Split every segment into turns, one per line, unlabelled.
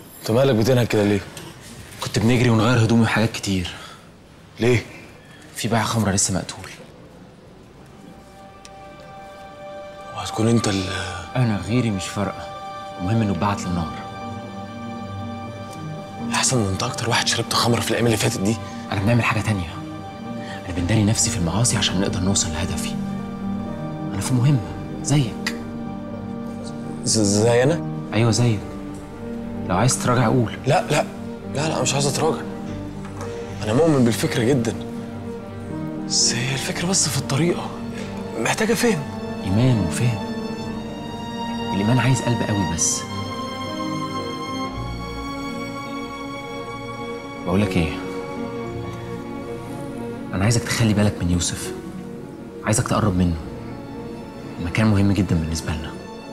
انت مالك بتنهك كده ليه؟
كنت بنجري ونغير هدومي وحاجات كتير
ليه؟
في باع خمره لسه مقتول
وهتكون انت ال
انا غيري مش فارقه المهم انه اتبعت للنار
احسن ان انت اكتر واحد شربت خمره في الايام اللي فاتت دي
انا بنعمل حاجه تانية انا بنداري نفسي في المعاصي عشان نقدر نوصل لهدفي انا في مهمه زيك
ز- زي انا؟
ايوه زيك لو عايز تراجع قول
لا لا لا لا مش عايز اتراجع انا مؤمن بالفكره جدا بس هي الفكره بس في الطريقه محتاجه فهم
ايمان وفهم الايمان عايز قلب قوي بس بقول لك ايه انا عايزك تخلي بالك من يوسف عايزك تقرب منه المكان مهم جدا بالنسبه لنا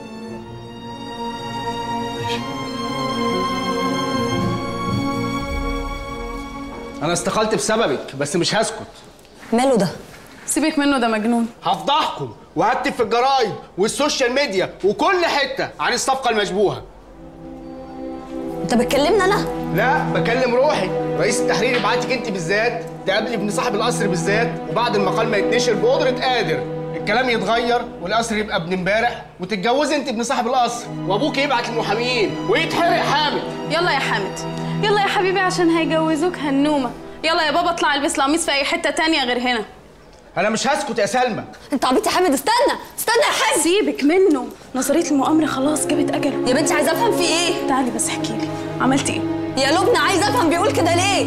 انا استقلت بسببك بس مش هسكت
ماله ده
سيبك منه ده مجنون
هفضحكم وهكتب في الجرايد والسوشيال ميديا وكل حته عن الصفقه المشبوهه
انت بتكلمني انا
لا بكلم روحي رئيس التحرير يبعتك انت بالذات تقابلي ابن صاحب القصر بالذات وبعد المقال ما يتنشر بقدره قادر الكلام يتغير والقصر يبقى ابن امبارح وتتجوزي انت ابن صاحب القصر وابوك يبعت المحاميين ويتحرق حامد
يلا يا حامد يلا يا حبيبي عشان هيجوزوك هنومه يلا يا بابا اطلع البس القميص في اي حته تانية غير هنا
انا مش هسكت يا سلمى
انت عبيط يا حامد استنى استنى يا حامد
سيبك منه نظريه المؤامره خلاص جابت اجله
يا بنتي عايزه افهم في ايه
تعالي بس احكي لي عملتي ايه
يا لبنى عايزه افهم بيقول كده ليه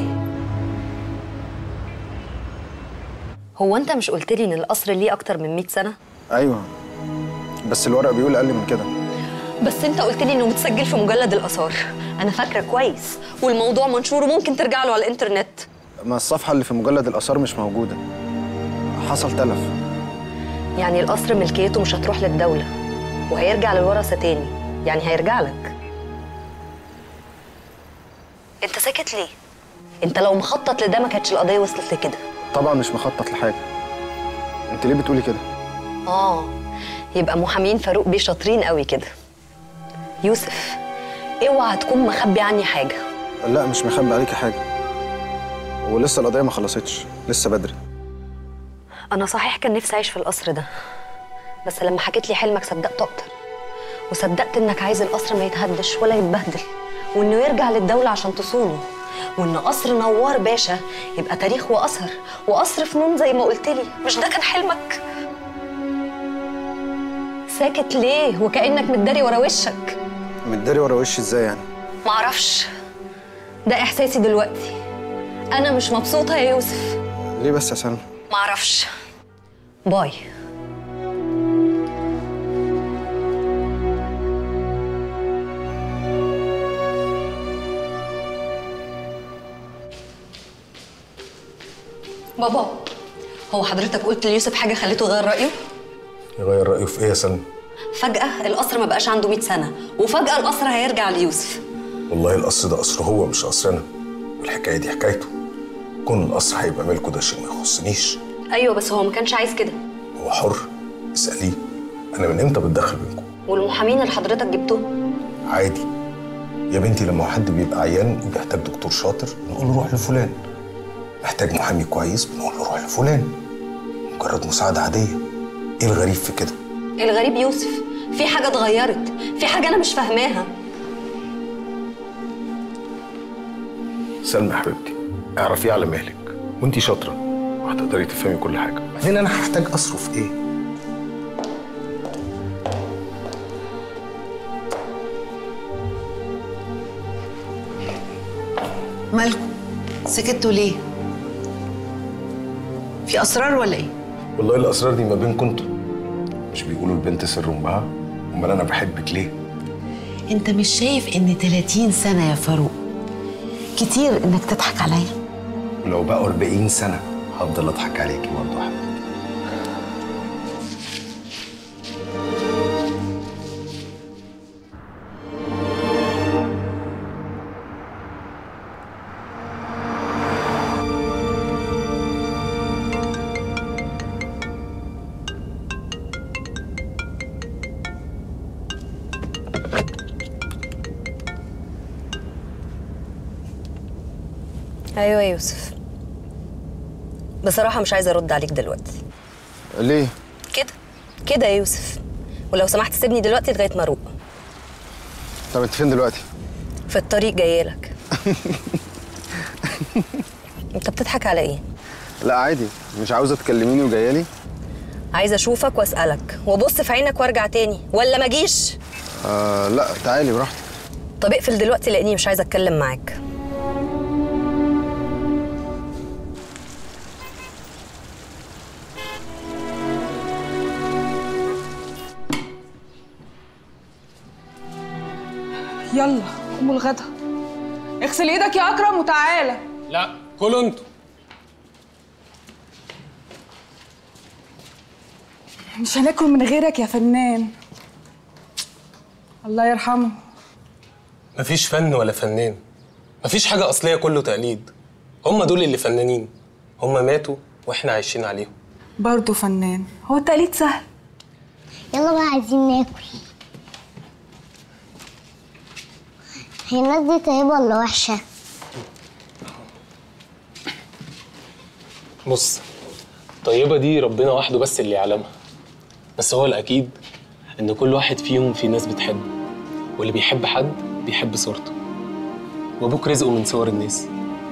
هو انت مش قلت لي ان القصر ليه اكتر من 100 سنه
ايوه بس الورق بيقول اقل من كده
بس انت قلت لي انه متسجل في مجلد الاثار انا فاكره كويس والموضوع منشور وممكن ترجع له على الانترنت
ما الصفحه اللي في مجلد الاثار مش موجوده حصل تلف
يعني القصر ملكيته مش هتروح للدوله وهيرجع للورثه تاني يعني هيرجع لك انت ساكت ليه انت لو مخطط لده ما كانتش القضيه وصلت لكده
طبعا مش مخطط لحاجه انت ليه بتقولي كده
اه يبقى محامين فاروق بيه شاطرين قوي كده يوسف اوعى تكون مخبي عني حاجه
لا مش مخبي عليكي حاجه ولسه القضيه ما خلصتش لسه بدري
انا صحيح كان نفسي اعيش في القصر ده بس لما حكيت لي حلمك صدقت اكتر وصدقت انك عايز القصر ما يتهدش ولا يتبهدل وانه يرجع للدوله عشان تصونه وان قصر نوار باشا يبقى تاريخ واثر وقصر فنون زي ما قلت لي مش ده كان حلمك ساكت ليه وكانك متداري ورا وشك
متداري ورا وشي ازاي يعني
معرفش ده احساسي دلوقتي انا مش مبسوطه يا يوسف
ليه بس يا سلمى
معرفش باي بابا هو حضرتك قلت ليوسف حاجه خليته يغير رايه
يغير رأيه في ايه يا سلمى؟
فجاه القصر ما بقاش عنده 100 سنه وفجاه القصر هيرجع ليوسف
والله القصر ده قصر هو مش قصرنا والحكاية دي حكايته كون القصر هيبقى ملكه ده شيء ما يخصنيش
ايوه بس هو ما كانش عايز كده
هو حر اسأليه أنا من إمتى بتدخل بينكم؟
والمحامين اللي حضرتك جبتهم
عادي يا بنتي لما حد بيبقى عيان وبيحتاج دكتور شاطر نقول له روح لفلان محتاج محامي كويس بنقول له روح لفلان مجرد مساعدة عادية ايه الغريب في كده؟
الغريب يوسف في حاجه اتغيرت في حاجه انا مش فاهماها
سلمى يا حبيبتي اعرفيه على مهلك وانتي شاطرة وهتقدري تفهمي كل حاجة بعدين انا هحتاج اصرف ايه؟
مالكم سكتوا ليه في اسرار ولا ايه
والله الاسرار دي ما بينكم انتوا مش بيقولوا البنت سر امها امال انا بحبك ليه؟
انت مش شايف ان 30 سنه يا فاروق كتير انك تضحك عليا
ولو بقوا 40 سنة هفضل اضحك عليكي برضه يا حبيبتي
ايوه يا يوسف بصراحه مش عايزه ارد عليك دلوقتي
ليه؟
كده كده يا يوسف ولو سمحت سيبني دلوقتي لغايه ما اروق
طب انت فين دلوقتي؟
في الطريق جايه لك انت بتضحك على ايه
لا عادي مش عاوزه تكلميني وجايه لي؟
عايزه اشوفك واسالك وابص في عينك وارجع تاني ولا ما اجيش
آه لا تعالي براحتك
طب اقفل دلوقتي لاني مش عايزه اتكلم معاك
يلا قوموا الغدا اغسل ايدك يا اكرم وتعالى
لا كلوا انتوا
مش هناكل من غيرك يا فنان الله يرحمه
مفيش فن ولا فنان مفيش حاجة أصلية كله تقليد هم دول اللي فنانين هم ماتوا وإحنا عايشين عليهم
برضه فنان هو التقليد سهل
يلا بقى عايزين ناكل هي الناس دي طيبة ولا وحشة؟
بص طيبة دي ربنا وحده بس اللي يعلمها بس هو الأكيد إن كل واحد فيهم في ناس بتحبه واللي بيحب حد بيحب صورته وأبوك رزقه من صور الناس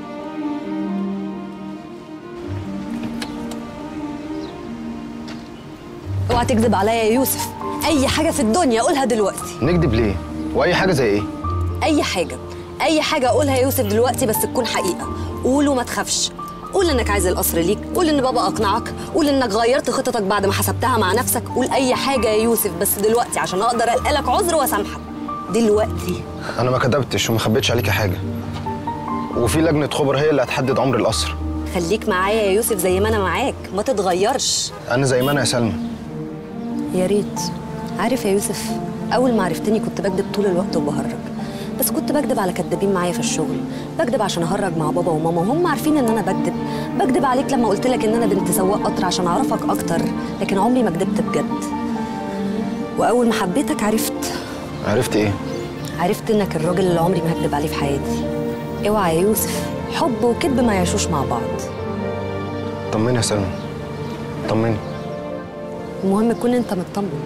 اوعى تكذب عليا يا يوسف اي حاجه في الدنيا قولها دلوقتي
نكدب ليه؟ واي حاجه زي ايه؟
اي حاجه اي حاجه قولها يا يوسف دلوقتي بس تكون حقيقه قول وما تخافش قول انك عايز القصر ليك قول ان بابا اقنعك قول انك غيرت خطتك بعد ما حسبتها مع نفسك قول اي حاجه يا يوسف بس دلوقتي عشان اقدر القى لك عذر واسامحك دلوقتي
انا ما كدبتش وما خبيتش عليكي حاجه وفي لجنه خبر هي اللي هتحدد عمر القصر
خليك معايا يا يوسف زي ما انا معاك ما تتغيرش
انا زي ما انا يا سلمى
يا ريت عارف يا يوسف اول ما عرفتني كنت بكذب طول الوقت وبهرج بس كنت بكذب على كدابين معايا في الشغل بكذب عشان اهرج مع بابا وماما وهم عارفين ان انا بكذب بكذب عليك لما قلت لك ان انا بنت سواق قطر عشان اعرفك اكتر لكن عمري ما كدبت بجد واول ما حبيتك عرفت
عرفت ايه؟
عرفت انك الراجل اللي عمري ما هكدب عليه في حياتي اوعى يا يوسف حب وكذب ما يعيشوش مع بعض
طمني يا سلمى طمني
المهم تكون انت مطمن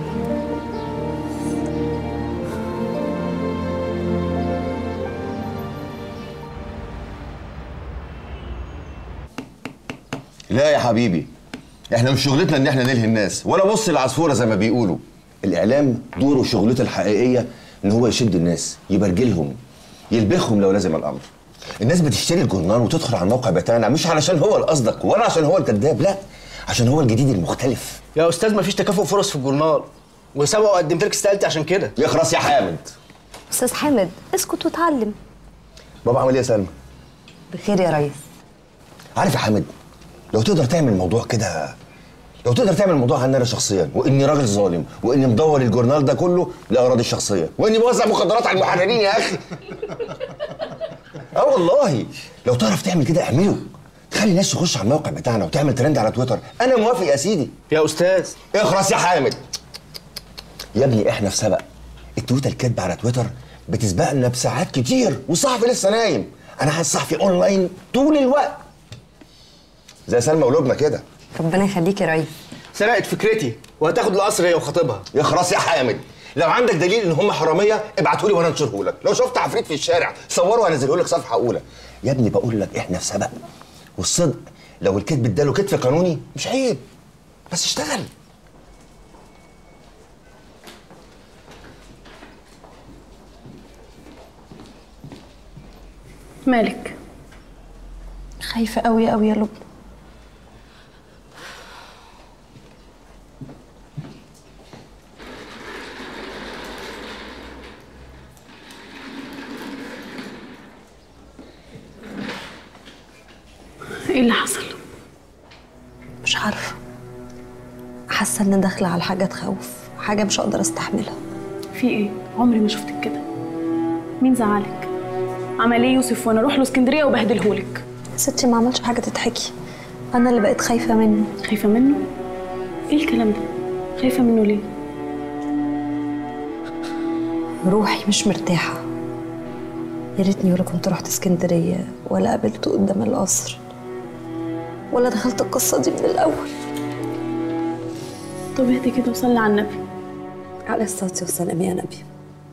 لا يا حبيبي احنا مش شغلتنا ان احنا نلهي الناس ولا بص العصفوره زي ما بيقولوا الاعلام دوره وشغلته الحقيقيه ان هو يشد الناس يبرجلهم يلبخهم لو لازم الامر الناس بتشتري الجورنال وتدخل على الموقع بتاعنا مش علشان هو الأصدق ولا عشان هو الكذاب لا عشان هو الجديد المختلف
يا استاذ مفيش تكافؤ فرص في الجورنال وسبق وقدمت لك استقالتي عشان كده
يخرس يا حامد
استاذ حامد اسكت واتعلم
بابا عمل ايه يا سلمى
بخير يا ريس
عارف يا حامد لو تقدر تعمل موضوع كده لو تقدر تعمل موضوع عني انا شخصيا واني راجل ظالم واني مدور الجورنال ده كله لاغراضي الشخصيه واني بوزع مخدرات على المحررين يا اخي اه والله لو تعرف تعمل كده اعمله تخلي الناس تخش على الموقع بتاعنا وتعمل ترند على تويتر انا موافق يا سيدي
يا استاذ
اخرس يا حامد يا ابني احنا في سبق التويتر الكاتبه على تويتر بتسبقنا بساعات كتير والصحفي لسه نايم انا عايز صحفي اونلاين طول الوقت زي سلمى ولبنى كده
ربنا يخليك يا ريس
سرقت فكرتي وهتاخد القصر هي وخطيبها
يخرس يا حامد لو عندك دليل ان هم حراميه ابعته لي وانا انشره لك لو شفت عفريت في الشارع صوره وانزله لك صفحه اولى يا ابني بقول لك احنا في سبق والصدق لو الكذب اداله كتف قانوني مش عيب بس اشتغل
مالك
خايفة قوي قوي يا لبنى
ايه اللي حصل
مش عارفه حاسه ان داخله على حاجه تخوف حاجه مش هقدر استحملها
في ايه عمري ما شفتك كده مين زعلك عمل ايه يوسف وانا اروح له اسكندريه وبهدلهولك
ستي ما عملش حاجه تتحكي انا اللي بقيت خايفه منه
خايفه منه ايه الكلام ده خايفه منه ليه
روحي مش مرتاحه يا ريتني ولا كنت رحت اسكندريه ولا قابلته قدام القصر ولا دخلت القصه دي من الاول
طب اهدي كده وصلي على النبي
عليه الصلاه والسلام يا نبي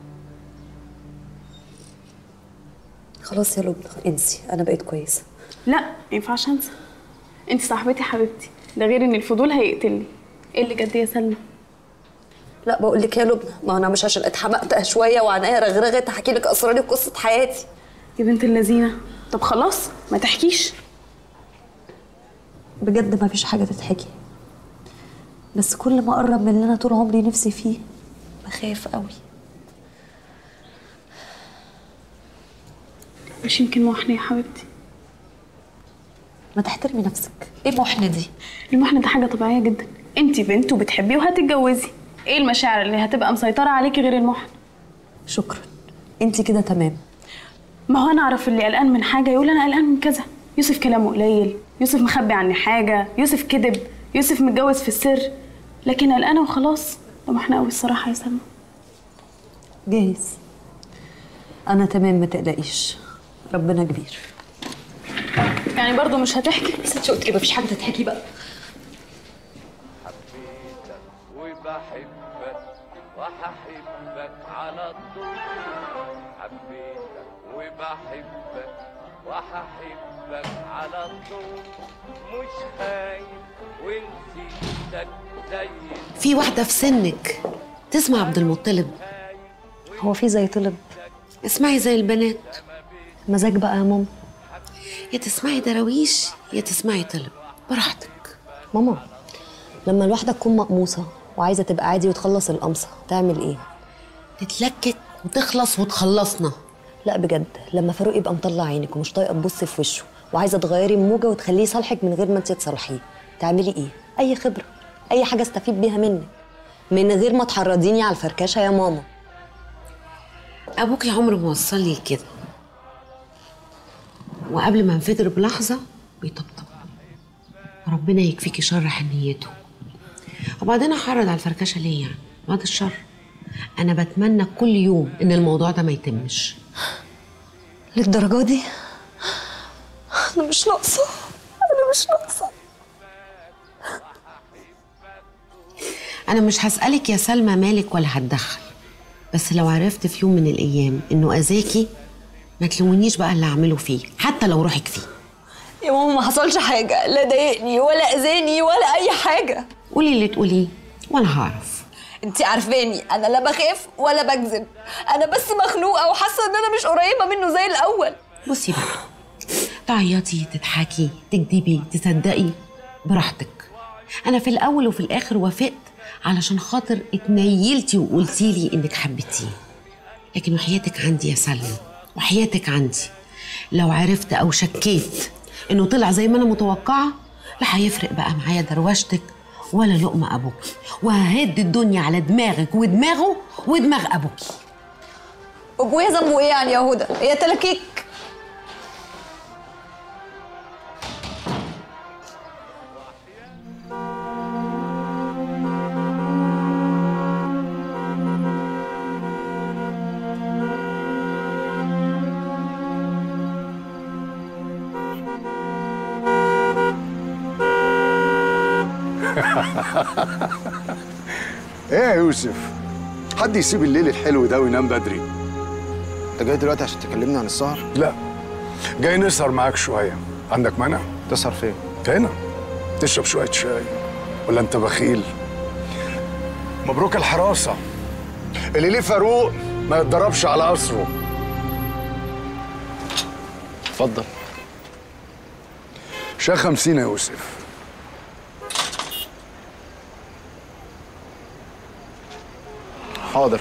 خلاص يا لبنى انسي انا بقيت كويسه
لا ما ينفعش انسى انت صاحبتي حبيبتي ده غير ان الفضول هيقتلني ايه اللي جد يا سلمى
لا بقول لك يا لبنى ما انا مش عشان اتحمقت شويه وعناية رغرغت احكي لك اسراري وقصه حياتي
يا بنت اللذينه طب خلاص ما تحكيش
بجد ما فيش حاجه تتحكي بس كل ما اقرب من اللي انا طول عمري نفسي فيه بخاف قوي
مش يمكن محنه يا حبيبتي
ما تحترمي نفسك ايه المحنه دي
المحنه دي حاجه طبيعيه جدا انت بنت وبتحبيه وهتتجوزي ايه المشاعر اللي هتبقى مسيطره عليكي غير المحن
شكرا انت كده تمام
ما هو انا اعرف اللي قلقان من حاجه يقول انا قلقان من كذا يوسف كلامه قليل يوسف مخبي عني حاجه يوسف كذب يوسف متجوز في السر لكن قلقانه وخلاص ده محنه قوي الصراحه يا سلمى
جايز انا تمام ما تقلقيش ربنا كبير
يعني برضو مش هتحكي
بس انت قلت لي مفيش حاجه تتحكي بقى
وبحبك وهحبك على طول حبيتك وبحبك وهحبك على طول مش خايف ونسيتك زي
في واحدة في سنك تسمع عبد المطلب
هو في زي طلب
اسمعي زي البنات
مزاج بقى يا ماما
يا تسمعي دراويش يا تسمعي طلب براحتك
ماما لما الواحده تكون مقموصه وعايزه تبقى عادي وتخلص القمصه تعمل ايه
تتلكت وتخلص وتخلصنا
لا بجد لما فاروق يبقى مطلع عينك ومش طايقه تبصي في وشه وعايزه تغيري الموجه وتخليه يصالحك من غير ما انت تصالحيه تعملي ايه اي خبره اي حاجه استفيد بيها منك من غير ما تحرضيني على الفركشه يا ماما
ابوكي عمره ما وصل لي كده وقبل ما انفجر بلحظه بيطبطب ربنا يكفيكي شر حنيته وبعدين احرض على الفركشه ليه يعني بعد الشر انا بتمنى كل يوم ان الموضوع ده ما يتمش
للدرجه دي انا مش ناقصه انا مش ناقصه
انا مش هسالك يا سلمى مالك ولا هتدخل بس لو عرفت في يوم من الايام انه اذاكي ما تلومنيش بقى اللي اعمله فيه حتى لو روحك فيه
يا ماما ما حصلش حاجه لا ضايقني ولا اذاني ولا اي حاجه
قولي اللي تقوليه وانا هعرف
انت عارفاني انا لا بخاف ولا بكذب انا بس مخنوقه وحاسه ان انا مش قريبه منه زي الاول
بصي بقى تعيطي تضحكي تكذبي تصدقي براحتك انا في الاول وفي الاخر وافقت علشان خاطر اتنيلتي وقلتي لي انك حبيتيه لكن وحياتك عندي يا سلمى وحياتك عندي لو عرفت او شكيت انه طلع زي ما انا متوقعه لا هيفرق بقى معايا دروشتك ولا لقمه ابوكي وههد الدنيا على دماغك ودماغه ودماغ ابوكي
ابويا ذنبه ايه يعني يا هدى هي تلاكيك
ايه يا يوسف حد يسيب الليل الحلو ده وينام بدري
انت جاي دلوقتي عشان تكلمني عن السهر
لا جاي نسهر معاك شويه عندك مانع
تسهر فين
هنا تشرب شويه شاي ولا انت بخيل مبروك الحراسه اللي ليه فاروق ما يتضربش على قصره
اتفضل
شاي خمسين يا يوسف
حاضر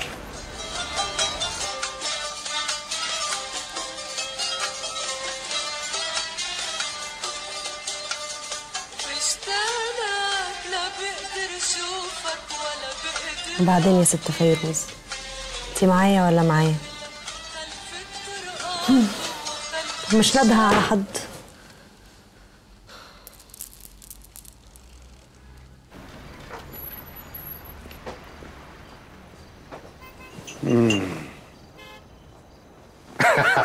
مشتاقلك لا بقدر اشوفك ولا بقدر
وبعدين يا ست فيروز انت معايا ولا معايا مش نادها على حد
مم.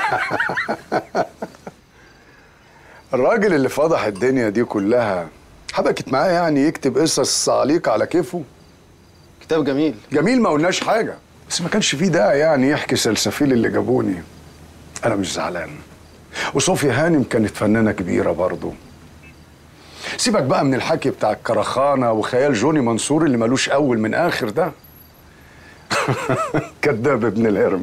الراجل اللي فضح الدنيا دي كلها حبكت معاه يعني يكتب قصص صعاليق على كيفه
كتاب جميل
جميل ما قلناش حاجة بس ما كانش فيه داعي يعني يحكي سلسفيل اللي جابوني أنا مش زعلان وصوفيا هانم كانت فنانة كبيرة برضه سيبك بقى من الحكي بتاع الكرخانة وخيال جوني منصور اللي ملوش أول من آخر ده كذاب ابن الهرم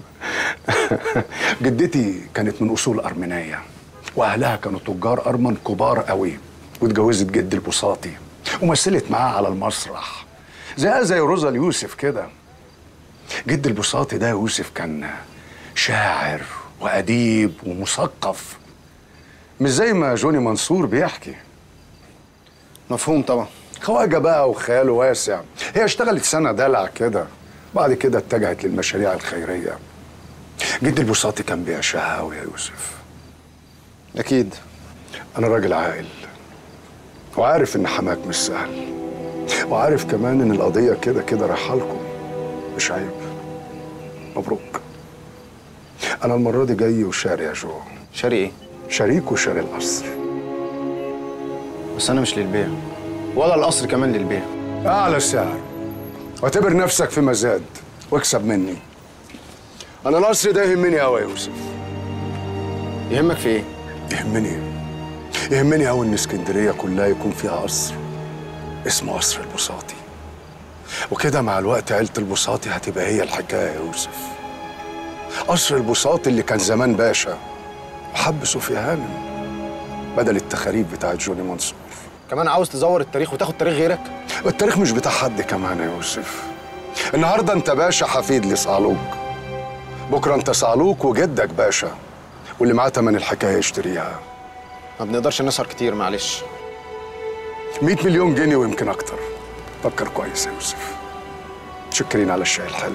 جدتي كانت من أصول أرمنية وأهلها كانوا تجار أرمن كبار قوي واتجوزت جد البساطي ومثلت معاه على المسرح زيها زي روزا اليوسف كده جد البساطي ده يوسف كان شاعر وأديب ومثقف مش زي ما جوني منصور بيحكي
مفهوم طبعا
خواجة بقى وخياله واسع هي اشتغلت سنة دلع كده بعد كده اتجهت للمشاريع الخيرية جد البساطي كان بيعشقها قوي يا يوسف
أكيد
أنا راجل عاقل وعارف إن حماك مش سهل وعارف كمان إن القضية كده كده رايحة لكم مش عيب مبروك أنا المرة دي جاي وشاري يا جو
شاري إيه؟
شريك وشاري القصر
بس أنا مش للبيع ولا القصر كمان للبيع
أعلى سعر واعتبر نفسك في مزاد واكسب مني أنا القصر ده يهمني أوي يا يوسف
يهمك في إيه؟
يهمني يهمني أوي إن اسكندرية كلها يكون فيها قصر اسمه قصر البساطي وكده مع الوقت عيلة البساطي هتبقى هي الحكاية يا يوسف قصر البساطي اللي كان زمان باشا وحب صوفيا هانم بدل التخاريف بتاعت جوني منصور
كمان عاوز تزور التاريخ وتاخد تاريخ غيرك؟
التاريخ مش بتاع حد كمان يا يوسف النهارده انت باشا حفيد لصعلوك بكره انت صعلوك وجدك باشا واللي معاه تمن الحكايه يشتريها
ما بنقدرش نسهر كتير معلش
100 مليون جنيه ويمكن اكتر فكر كويس يا يوسف شكرين على الشاي الحلو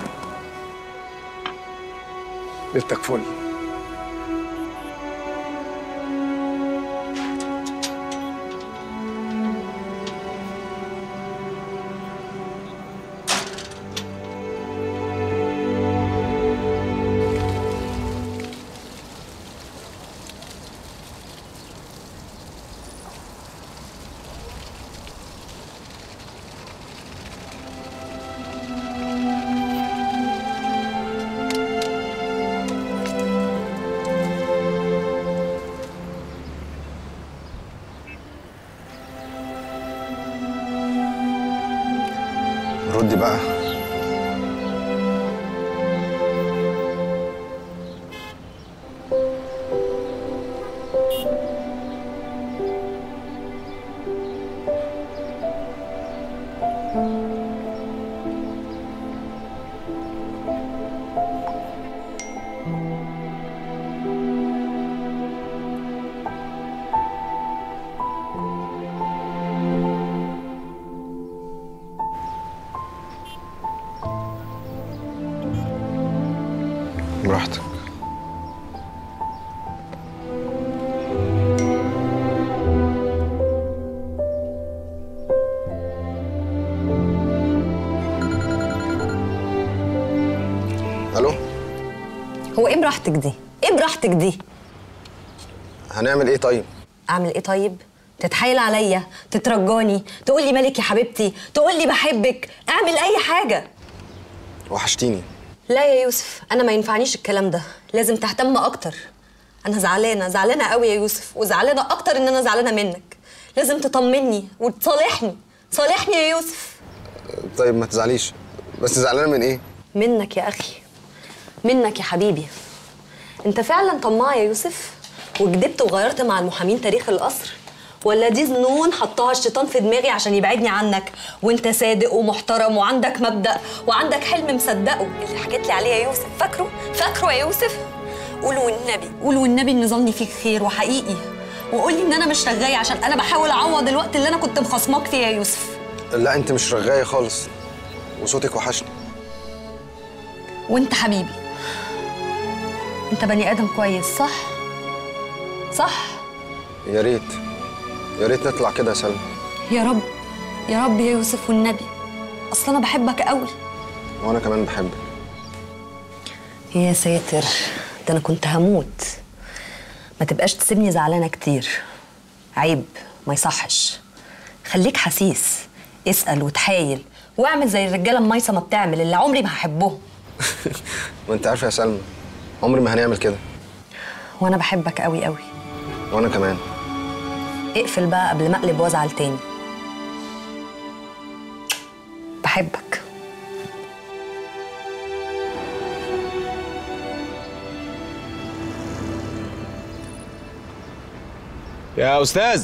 ليلتك فل
ردي بقى براحتك الو
هو ايه براحتك دي؟ ايه براحتك دي؟
هنعمل ايه طيب
اعمل ايه طيب؟ تتحايل عليا تترجاني تقول لي مالك يا حبيبتي تقول لي بحبك اعمل اي حاجه
وحشتيني
لا يا يوسف انا ما ينفعنيش الكلام ده لازم تهتم اكتر انا زعلانه زعلانه قوي يا يوسف وزعلانه اكتر ان انا زعلانه منك لازم تطمني وتصالحني صالحني يا يوسف
طيب ما تزعليش بس زعلانه من ايه
منك يا اخي منك يا حبيبي انت فعلا طماع يا يوسف وكدبت وغيرت مع المحامين تاريخ القصر ولا دي ظنون حطها الشيطان في دماغي عشان يبعدني عنك وانت صادق ومحترم وعندك مبدأ وعندك حلم مصدقه اللي حكيت لي عليه يا يوسف فاكره فاكره يا يوسف قول والنبي قول والنبي ان ظني فيك خير وحقيقي وقول لي ان انا مش رغايه عشان انا بحاول اعوض الوقت اللي انا كنت مخصماك فيه يا يوسف
لا انت مش رغايه خالص وصوتك وحشني
وانت حبيبي انت بني ادم كويس صح صح
يا ريت يا ريت نطلع كده يا سلمى
يا رب يا رب يا يوسف والنبي اصل انا بحبك قوي
وانا كمان بحبك
يا ساتر ده انا كنت هموت ما تبقاش تسيبني زعلانه كتير عيب ما يصحش خليك حسيس اسال وتحايل واعمل زي الرجاله المايصه ما بتعمل اللي عمري ما هحبهم
وانت عارفه يا سلمى عمري ما هنعمل كده
وانا بحبك قوي قوي
وانا كمان
اقفل بقى قبل ما اقلب وازعل تاني بحبك
يا استاذ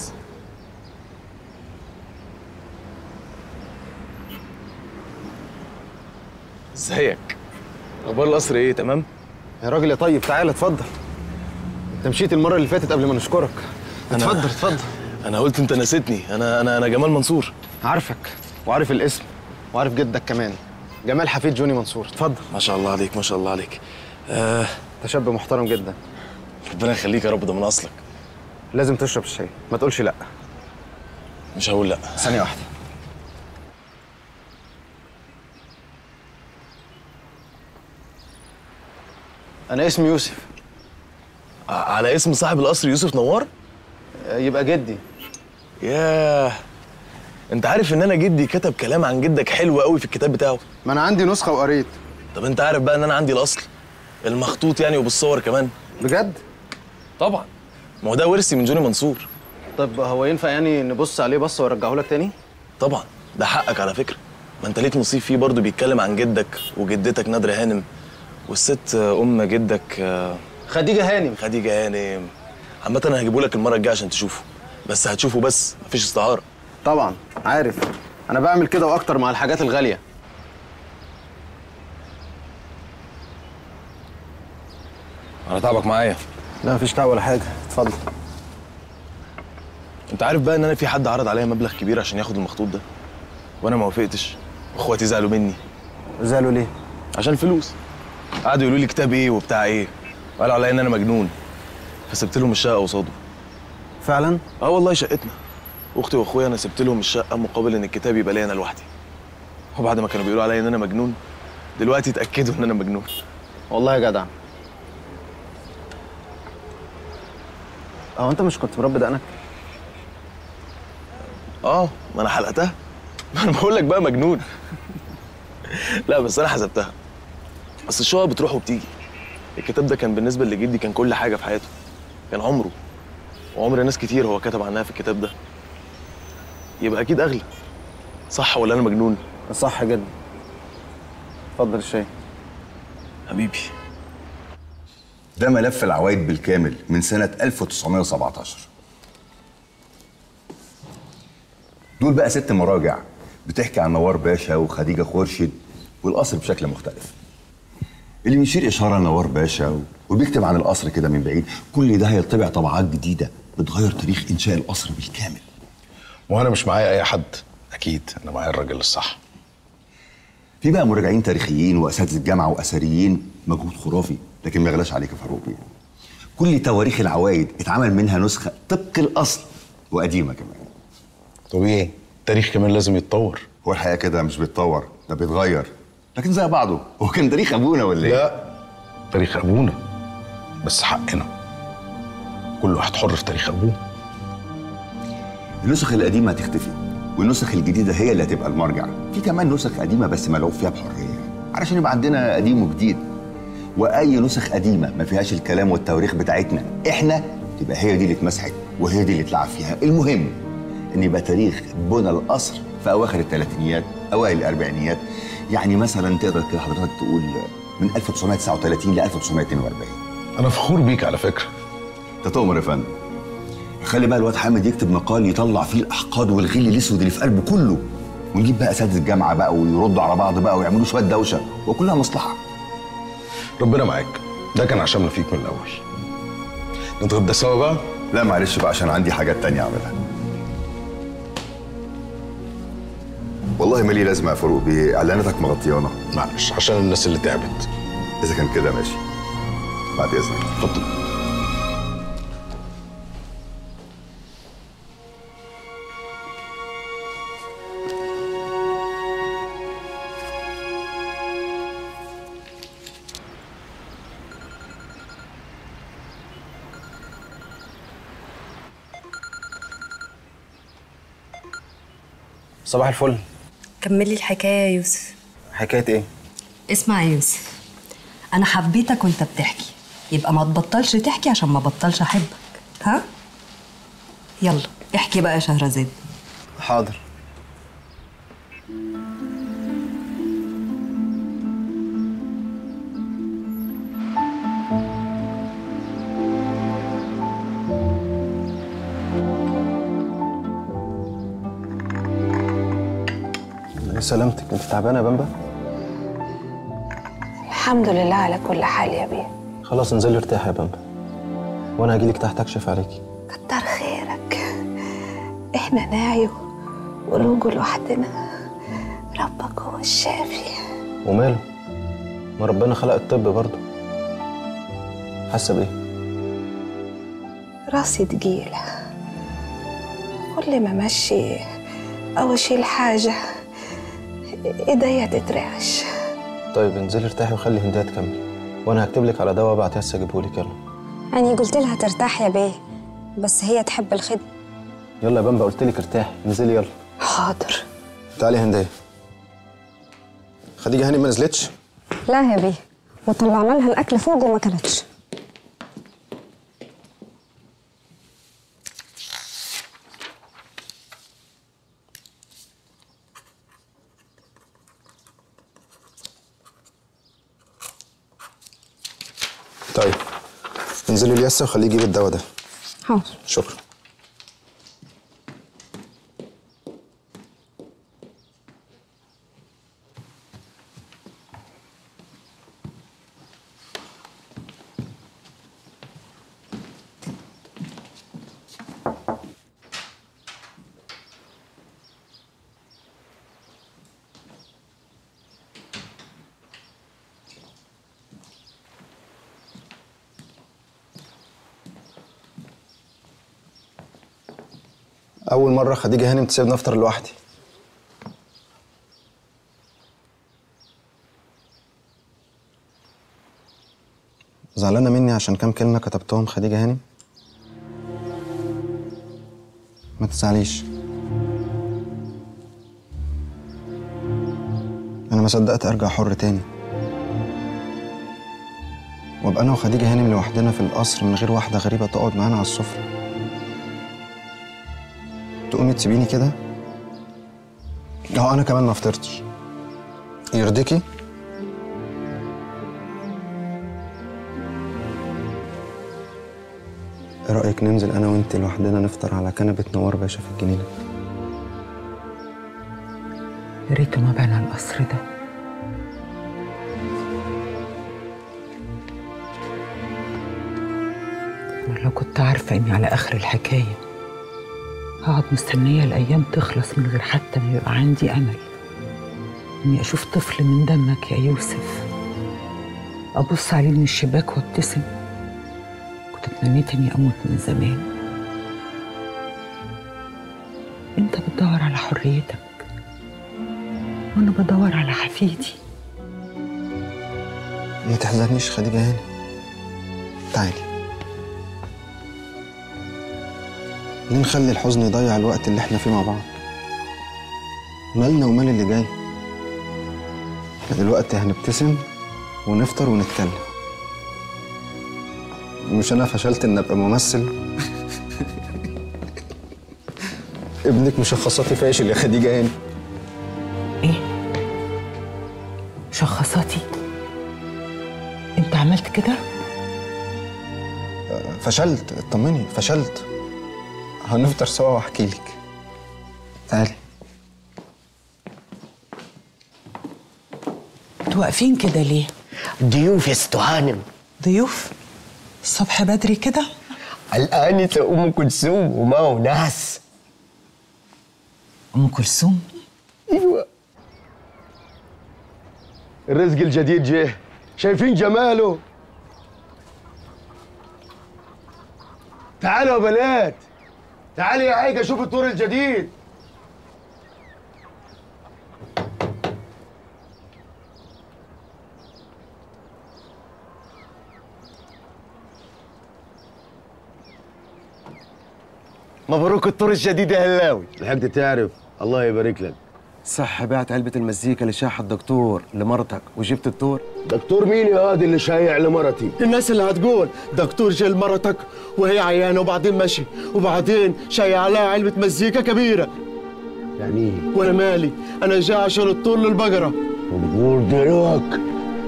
ازيك اخبار القصر ايه تمام
يا راجل يا طيب تعالى اتفضل انت مشيت المره اللي فاتت قبل ما نشكرك اتفضل اتفضل
انا قلت انت نسيتني انا انا انا جمال منصور
عارفك وعارف الاسم وعارف جدك كمان جمال حفيد جوني منصور اتفضل
ما شاء الله عليك ما شاء الله عليك آه
انت شاب محترم جدا
ربنا يخليك يا رب ده من اصلك
لازم تشرب الشاي ما تقولش لا
مش هقول لا
ثانيه واحده انا اسمي يوسف
على اسم صاحب القصر يوسف نوار
يبقى جدي
ياه انت عارف ان انا جدي كتب كلام عن جدك حلو قوي في الكتاب بتاعه
ما انا عندي نسخه وقريت
طب انت عارف بقى ان انا عندي الاصل المخطوط يعني وبالصور كمان
بجد
طبعا ما هو ده ورثي من جوني منصور
طب هو ينفع يعني نبص عليه بص وارجعه لك تاني
طبعا ده حقك على فكره ما انت ليك نصيب فيه برضه بيتكلم عن جدك وجدتك نادره هانم والست ام جدك آه،
خديجه هانم
خديجه هانم عامه انا هجيبه لك المره الجايه عشان تشوفه بس هتشوفه بس مفيش استعاره
طبعا عارف انا بعمل كده واكتر مع الحاجات الغاليه
انا تعبك معايا
لا مفيش تعب ولا حاجه اتفضل
انت عارف بقى ان انا في حد عرض عليا مبلغ كبير عشان ياخد المخطوط ده وانا ما وافقتش واخواتي زعلوا مني
زعلوا ليه
عشان الفلوس قعدوا يقولوا لي كتاب ايه وبتاع ايه وقالوا عليا ان انا مجنون فسبت لهم الشقه قصاده
فعلا
اه والله شقتنا اختي واخويا انا سبت لهم الشقه مقابل ان الكتاب يبقى ليا انا لوحدي وبعد ما كانوا بيقولوا عليا ان انا مجنون دلوقتي اتاكدوا ان انا مجنون
والله يا جدع هو انت مش كنت مربي دقنك
اه ما انا حلقتها ما انا بقول لك بقى مجنون لا بس انا حسبتها بس الشقه بتروح وبتيجي الكتاب ده كان بالنسبه لجدي كان كل حاجه في حياته كان عمره وعمر ناس كتير هو كتب عنها في الكتاب ده يبقى اكيد اغلى صح ولا انا مجنون
صح جدا اتفضل الشاي
حبيبي
ده ملف العوايد بالكامل من سنة 1917 دول بقى ست مراجع بتحكي عن نوار باشا وخديجة خورشيد والقصر بشكل مختلف اللي بيشير إشارة نوار باشا وبيكتب عن القصر كده من بعيد كل ده هيطبع طبعات جديدة بتغير تاريخ إنشاء القصر بالكامل
وانا مش معايا اي حد اكيد انا معايا الراجل الصح
في بقى مراجعين تاريخيين واساتذه جامعه واثريين مجهود خرافي لكن ما يغلاش عليك يا فاروق بيه كل تواريخ العوايد اتعمل منها نسخه طبق الاصل وقديمه كمان
طبيعي التاريخ كمان لازم يتطور
هو الحقيقه كده مش بيتطور ده بيتغير لكن زي بعضه هو كان تاريخ ابونا ولا ايه
لا تاريخ ابونا بس حقنا كل واحد حر في تاريخ ابوه
النسخ القديمه هتختفي والنسخ الجديده هي اللي هتبقى المرجع في كمان نسخ قديمه بس ملعوب فيها بحريه علشان يبقى عندنا قديم وجديد واي نسخ قديمه ما فيهاش الكلام والتواريخ بتاعتنا احنا تبقى هي دي اللي اتمسحت وهي دي اللي اتلعب فيها المهم ان يبقى تاريخ بنى القصر في اواخر الثلاثينيات اوائل الاربعينيات يعني مثلا تقدر كده حضرتك تقول من 1939 ل 1942
انا فخور بيك على فكره
انت تؤمر يا فندم خلي بقى الواد حامد يكتب مقال يطلع فيه الاحقاد والغل الاسود اللي في قلبه كله ونجيب بقى اساتذه الجامعه بقى ويردوا على بعض بقى ويعملوا شويه دوشه وكلها مصلحه
ربنا معاك ده كان عشمنا فيك من الاول نتغدى سوا بقى
لا معلش بقى عشان عندي حاجات تانية اعملها والله مالي لازمه يا فاروق بيه اعلاناتك مغطيانا
معلش عشان الناس اللي تعبت
اذا كان كده ماشي بعد اذنك
اتفضل
صباح الفل
كملي الحكايه يا يوسف
حكايه ايه
اسمع يا يوسف انا حبيتك وانت بتحكي يبقى ما تبطلش تحكي عشان ما بطلش احبك ها يلا احكي بقى يا شهرزاد
حاضر ايه سلامتك انت تعبانه يا بامبا
الحمد لله على كل حال يا بيه
خلاص انزلي ارتاحي يا بامبا وانا هجيلك تحت اكشف عليكي
كتر خيرك احنا نعيو ونوجوا لوحدنا ربك هو الشافي
وماله ما ربنا خلق الطب برضه حاسه بايه
راسي تقيلة كل ما امشي او اشيل حاجة ايديا تترعش
طيب انزلي ارتاحي وخلي هنديه تكمل وانا هكتب لك على دواء ابعت هسه اجيبهولك يلا
أنا قلت لها ترتاح يا بيه بس هي تحب الخدمة
يلا يا بامبا قلت لك ارتاحي انزلي يلا
حاضر
تعالي هنديه خديجه هاني ما نزلتش
لا يا بيه وطلعنا لها الأكل فوق وما كلتش
طيب انزلي الياسة وخليه يجيب الدواء ده
حاضر
شكرا أول مرة خديجة هانم تسيبني أفطر لوحدي زعلانة مني عشان كام كلمة كتبتهم خديجة هانم ما تزعليش أنا ما صدقت أرجع حر تاني وأبقى أنا وخديجة هانم لوحدنا في القصر من غير واحدة غريبة تقعد معانا على السفرة تقومي تسيبيني كده اهو انا كمان ما فطرتش يرضيكي ايه رايك ننزل انا وانت لوحدنا نفطر على كنبه نوار باشا في الجنينه
يا ريت ما بنى القصر ده لو كنت عارفة إني على آخر الحكاية هقعد مستنية الأيام تخلص من غير حتى ما يبقى عندي أمل إني أشوف طفل من دمك يا يوسف أبص عليه من الشباك وابتسم كنت اتمنيت إني أموت من زمان أنت بتدور على حريتك وأنا بدور على حفيدي
ما تحزنيش خديجه هاني تعالي ليه نخلي الحزن يضيع الوقت اللي احنا فيه مع بعض مالنا ومال اللي جاي احنا دلوقتي هنبتسم ونفطر ونتكلم مش انا فشلت ان ابقى ممثل ابنك مشخصاتي فاشل يا خديجه هاني
شخصاتي أنت عملت كده؟
فشلت اطمني فشلت هنفطر سوا واحكي لك تعالي
انتوا واقفين كده ليه؟
ضيوف يا ست هانم
ضيوف؟ الصبح بدري كده؟
الآنسة أم كلثوم ومعه ناس
أم كلثوم؟
أيوة
الرزق الجديد جه شايفين جماله تعالوا يا بنات تعالي يا عيقة شوف الطور الجديد مبروك الطور الجديد يا هلاوي
لحقت تعرف
الله يبارك لك
صح بعت علبة المزيكا لشاح الدكتور لمرتك وجبت الدور
دكتور مين يا هادي اللي شايع لمرتي
الناس اللي هتقول دكتور جاي لمرتك وهي عيانة وبعدين ماشي وبعدين شايع عليها علبة مزيكا كبيرة
يعني ايه
وانا مالي انا جاي عشان الطول للبقرة
وبقول دلوك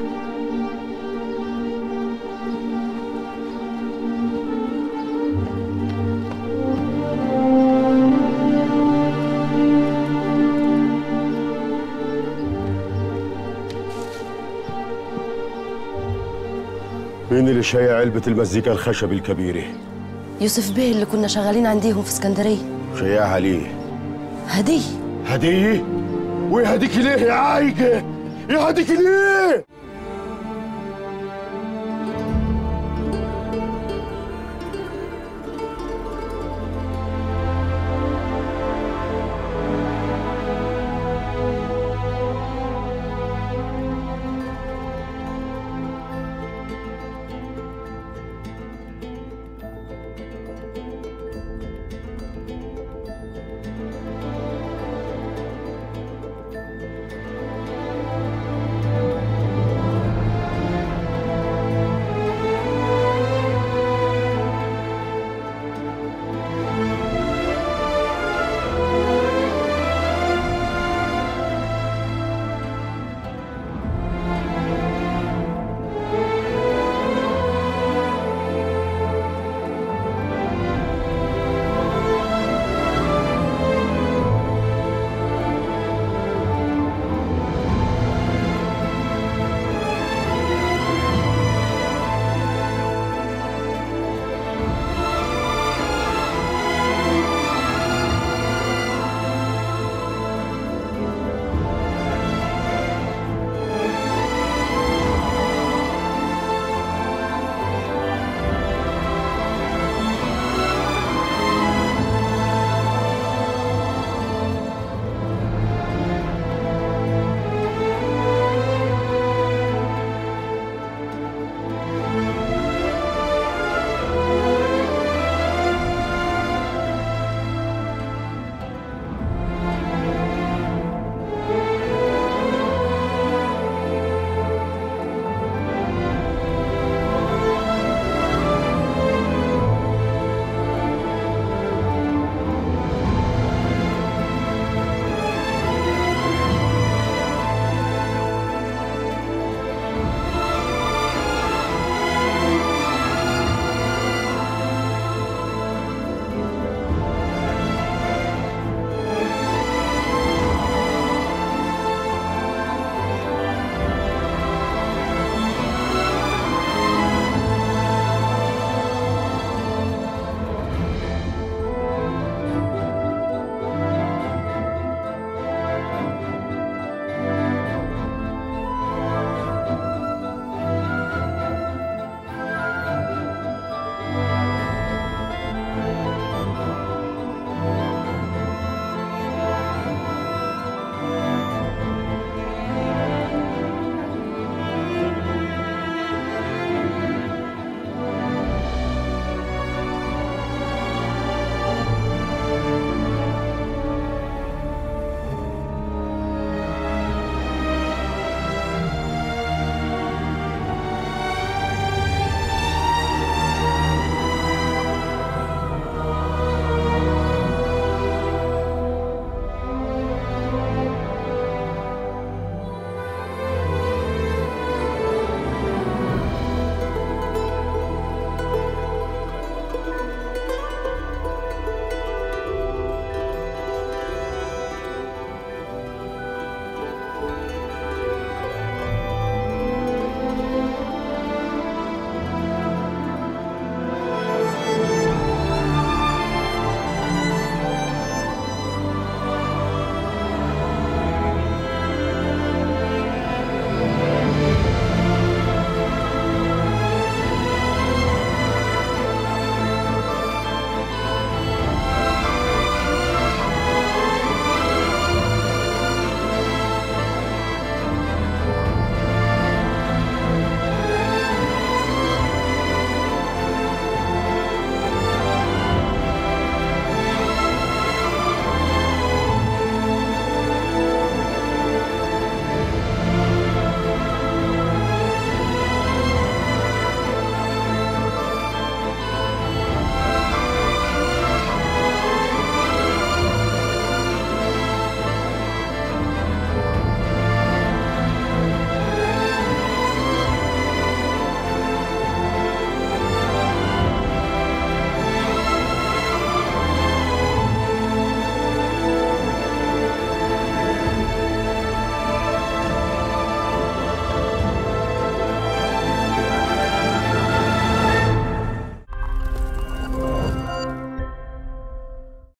مين اللي شايع علبة المزيكا الخشب الكبيرة؟
يوسف بيه اللي كنا شغالين عنديهم في اسكندريه
شايعها ليه؟
هديه
هدية؟ ويهديك ليه يا عايقة؟ يهديك ليه؟